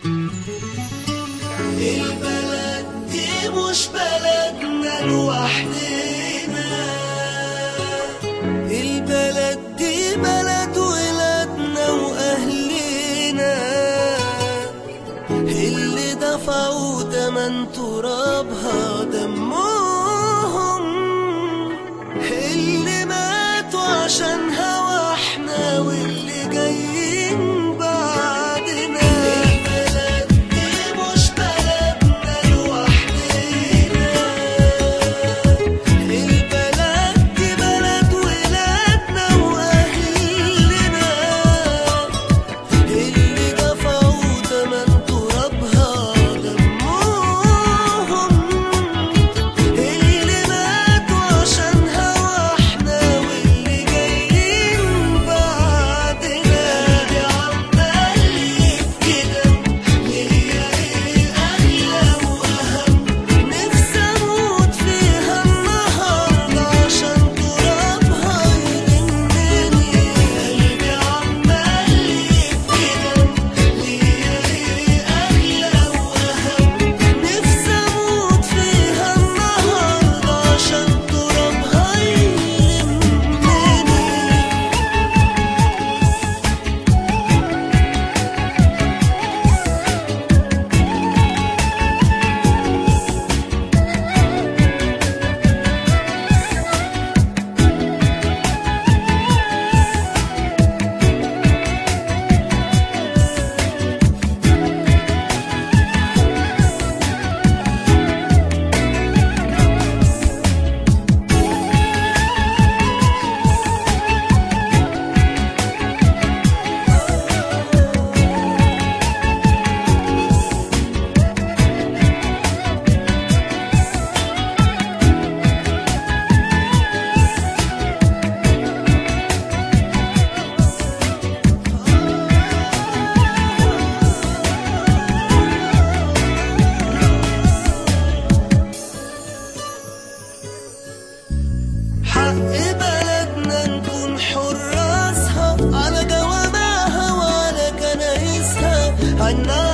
البلد دي مش بلدنا لوحدنا البلد دي بلد ولادنا وأهلنا اللي دفعوا تمن ترابها دمهم اللي ماتوا عشانها واحنا واللي جايين بعدنا البلد دي مش بلدنا لوحدنا البلد دي بلد ولادنا واهلنا اللي دفعوا تمن ترابها دمهم اللي ماتوا عشانها واحنا واللي جايين بعدنا دي عمال كده هي ايه اغلى واهم نفسي اموت فيها النهارده عشان ترابها يلمني قلبي عمال كده هي ايه اغلى واهم نفسي اموت فيها النهارده عشان ترابها يلمني حق بلدنا نكون حراسها على جوامعها وعلى كنايسها عنا